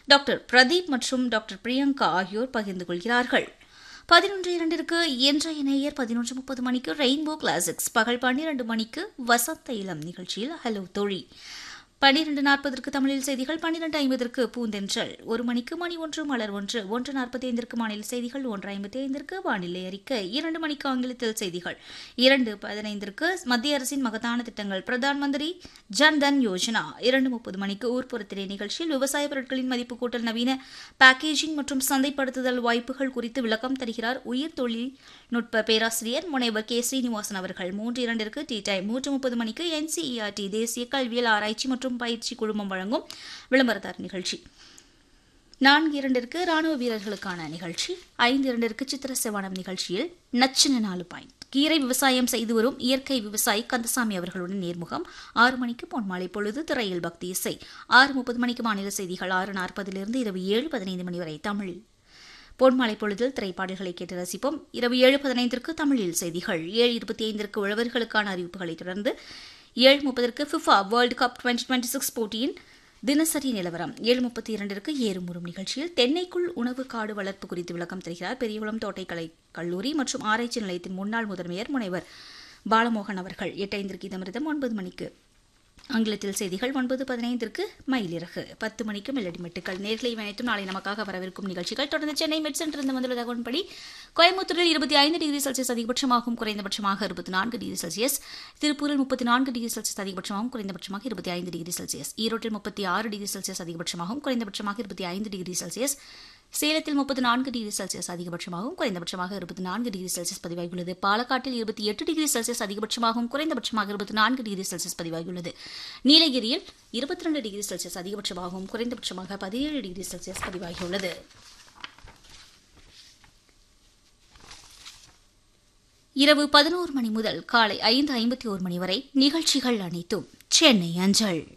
doctor Pradeep மற்றும் doctor Priyanka ஆகியோர் பகிர்ந்து கொள்கிறார்கள் பதினொன்று இரண்டிற்கு இன்றைய நேயர் பதினொன்று முப்பது மணிக்கு ரெயின்போ கிளாசிக்ஸ் பகல் பன்னிரண்டு மணிக்கு வசந்த இளம் நிகழ்ச்சியில் ஹலோ தோழி பன்னிரண்டு நாற்பதற்கு தமிழில் செய்திகள் பன்னிரண்டு ஐம்பதற்கு பூந்தென்றல் ஒரு மணிக்கு மணி ஒன்று மலர் ஒன்று ஒன்று நாற்பத்தி ஐந்திற்கு மாநில செய்திகள் ஒன்று ஐம்பத்தி ஐந்திற்கு வானிலை அறிக்கை இரண்டு மணிக்கு ஆங்கிலத்தில் செய்திகள் இரண்டு பதினைந்திற்கு மத்திய அரசின் மகத்தான திட்டங்கள் பிரதான் மந்திரி ஜன்தன் யோஜனா இரண்டு முப்பது மணிக்கு ஊர்ப்புறத்திலே நிகழ்ச்சியில் விவசாய பொருட்களின் மதிப்பு கூட்டல் நவீன பேக்கேஜிங் மற்றும் சந்தைப்படுத்துதல் வாய்ப்புகள் குறித்து விளக்கம் தருகிறார் உயிர் தொழில்நுட்ப பேராசிரியர் முனைவர் கே ஸ்ரீனிவாசன் அவர்கள் மூன்று இரண்டிற்கு டி டைம் மூன்று முப்பது மணிக்கு என்சிஇஆர்டி தேசிய கல்வியல் ஆராய்ச்சி மற்றும் பயிற்சி குழுமம் வழங்கும் விளம்பரதார் நிகழ்ச்சி நான்கு இரண்டிற்கு ராணுவ வீரர்களுக்கான நிகழ்ச்சி ஐந்து இரண்டிற்கு சித்திர செவானம் நிகழ்ச்சியில் நச்சின நாலு பாயிண்ட் கீரை விவசாயம் செய்து வரும் இயற்கை விவசாயி கந்தசாமி அவர்களுடன் நேர்முகம் ஆறு மணிக்கு பொன்மாலை பொழுது திரையில் பக்தி இசை ஆறு முப்பது மணிக்கு மாநில செய்திகள் ஆறு நாற்பதிலிருந்து இரவு ஏழு பதினைந்து மணி வரை தமிழில் பொன்மாலை பொழுதில் திரைப்பாடல்களை கேட்டு ரசிப்போம் இரவு ஏழு பதினைந்திற்கு தமிழில் செய்திகள் ஏழு இருபத்தி ஐந்திற்கு உழவர்களுக்கான அறிவிப்புகளை தொடர்ந்து ஏழு முப்பதற்கு FIFA world cup twenty twenty six போட்டியின் தினசரி நிலவரம் ஏழு முப்பத்தி இரண்டிற்கு ஏறுமுறும் நிகழ்ச்சியில் தென்னைக்குள் உணவு காடு வளர்ப்பு குறித்து விளக்கம் தருகிறார் பெரியகுளம் தோட்டைக்கலை கல்லூரி மற்றும் ஆராய்ச்சி நிலையத்தின் முன்னாள் முதன்மையர் முனைவர் பாலமோகன் அவர்கள் எட்டு ஐந்திற்கு இதமிருதம் ஒன்பது மணிக்கு ஆங்கிலத்தில் செய்திகள் ஒன்பது பதினைந்திற்கு மயிலிறகு பத்து மணிக்கு மெல்லடி மெட்டுக்கள் நேர்களை அனைத்தும் நாளை நமக்காக வரவிருக்கும் நிகழ்ச்சிகள் தொடர்ந்து சென்னை மெட் சென்றிருந்து வந்துள்ள தகவல்படி கோயம்புத்தூரில் இருபத்தி ஐந்து டிகிரி செல்சியஸ் அதிகபட்சமாகவும் குறைந்தபட்சமாக இருபத்தி நான்கு டிகிரி செல்சியஸ் திருப்பூரில் முப்பத்தி நான்கு டிகிரி செல்சியஸ் அதிகபட்சமாகவும் குறைந்தபட்சமாக இருபத்தி ஐந்து டிகிரி செல்சியஸ் ஈரோட்டில் முப்பத்தி ஆறு டிகிரி செல்சியஸ் அதிகபட்சமாகவும் குறைந்தபட்சமாக இருபத்தி ஐந்து டிகிரி செல்சியஸ் சேலத்தில் முப்பத்தி நான்கு டிகிரி செல்சியஸ் அதிகபட்சமாகவும் குறைந்தபட்சமாக இருபத்தி நான்கு டிகிரி செல்சியஸ் பதிவாகியுள்ளது பாலக்காட்டில் இருபத்தி எட்டு டிகிரி செல்சியஸ் அதிகபட்சமாகவும் குறைந்தபட்சமாக இருபத்தி நான்கு டிகிரி செல்சியஸ் பதிவாகியுள்ளது நீலகிரியில் இருபத்தி ரெண்டு டிகிரி செல்சியஸ் அதிகபட்சமாகவும் குறைந்தபட்சமாக பதினேழு டிகிரி செல்சியஸ் பதிவாகியுள்ளது இரவு பதினோரு மணி முதல் காலை ஐந்து ஐம்பத்தி ஓரு மணி வரை நிகழ்ச்சிகள் அனைத்தும் சென்னை அஞ்சல்